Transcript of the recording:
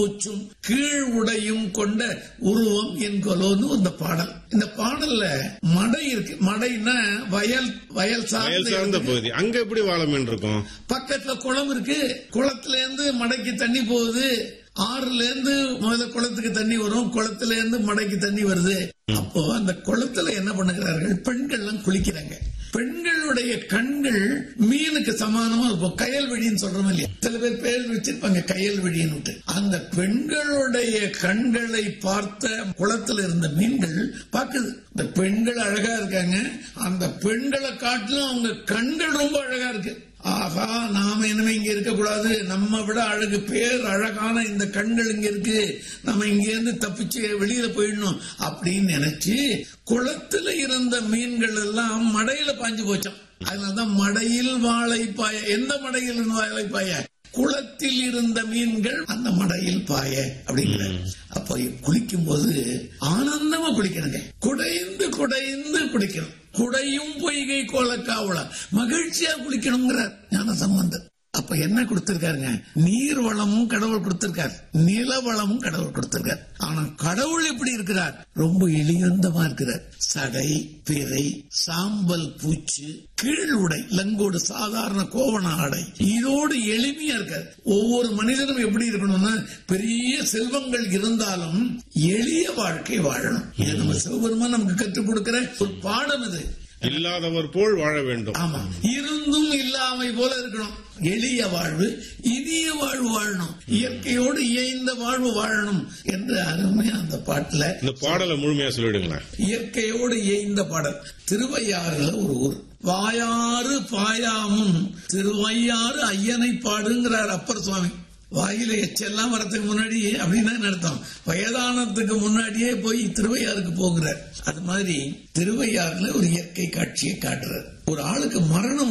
பூச்சும் கீழ் உடையும் கொண்ட உருவம் என்கொலோன்னு இந்த பாடல் இந்த பாடல்ல மடை இருக்கு மடைன்னா வயல் வயல் வயல் சார்ந்த சார்ந்த இடத்துக்கு பகுதி அங்க எப்படி வாழை மீன் இருக்கும் பக்கத்துல குளம் இருக்கு குளத்துல இருந்து மடைக்கு தண்ணி போகுது ஆறுல இருந்து முதல்ல குளத்துக்கு தண்ணி வரும் குளத்துல இருந்து மடைக்கு தண்ணி வருது அப்போ அந்த குளத்துல என்ன பண்ணுகிறார்கள் பெண்கள் எல்லாம் குளிக்கிறாங்க பெண்களுடைய கண்கள் மீனுக்கு சமானமா இருக்கும் கயல் வெளின்னு சொல்றோம் இல்லையா சில பேர் பேர் வச்சிருப்பாங்க கயல் வெளின்னு அந்த பெண்களுடைய கண்களை பார்த்த குளத்துல இருந்த மீன்கள் பாக்குது இந்த பெண்கள் அழகா இருக்காங்க அந்த பெண்களை காட்டிலும் அவங்க கண்கள் ரொம்ப அழகா இருக்கு ஆஹா நாம இனிமே இங்க இருக்க கூடாது நம்ம விட அழகு பேர் அழகான இந்த கண்கள் இங்க இருக்கு நம்ம இங்க இருந்து தப்பிச்சு வெளியில போயிடணும் அப்படின்னு நினைச்சு குளத்துல இருந்த மீன்கள் எல்லாம் மடையில பாஞ்சு போச்சாம் அதனாலதான் மடையில் வாழை பாய எந்த மடையில் இருந்து வாழை பாய குளத்தில் இருந்த மீன்கள் அந்த மடையில் பாய அப்படிங்கிற அப்ப குளிக்கும் போது ஆனந்தமா குளிக்கணுங்க குடைந்து குடைந்து குளிக்கணும் குடையும் பொய்கை கோலக்காவல மகிழ்ச்சியா குளிக்கணுங்கிறார் ஞான சம்பந்தர் அப்ப என்ன கொடுத்திருக்காருங்க நீர் வளமும் கடவுள் கொடுத்திருக்கார் நில வளமும் கடவுள் கொடுத்திருக்கார் ஆனா கடவுள் எப்படி இருக்கிறார் ரொம்ப எளியந்தமா இருக்கிறார் சடை பிறை சாம்பல் பூச்சு கீழ் உடை லங்கோடு சாதாரண கோவண ஆடை இதோடு எளிமையா இருக்காரு ஒவ்வொரு மனிதனும் எப்படி இருக்கணும்னா பெரிய செல்வங்கள் இருந்தாலும் எளிய வாழ்க்கை வாழணும் இது நம்ம சிவபெருமான் நமக்கு கற்றுக் கொடுக்கிற ஒரு பாடம் இது இல்லாதவர் போல் வாழ வேண்டும் ஆமா இருந்தும் இல்லாமை போல இருக்கணும் எளிய வாழ்வு இனிய வாழ்வு வாழணும் இயற்கையோடு இயைந்த வாழ்வு வாழணும் என்று அருமையா அந்த பாட்டுல இந்த பாடலை முழுமையா சொல்லிடுங்களேன் இயற்கையோடு இயைந்த பாடல் திருவையாறுல ஒரு ஊர் வாயாறு பாயாமும் திருவையாறு ஐயனை பாடுங்கிறார் அப்பர் சுவாமி வாயில எச்செல்லாம் வரதுக்கு முன்னாடி அப்படின்னு அர்த்தம் வயதானத்துக்கு முன்னாடியே போய் திருவையாறுக்கு போகிறார் அது மாதிரி திருவையாறுல ஒரு இயற்கை காட்சியை காட்டுறார் ஒரு ஆளுக்கு மரணம்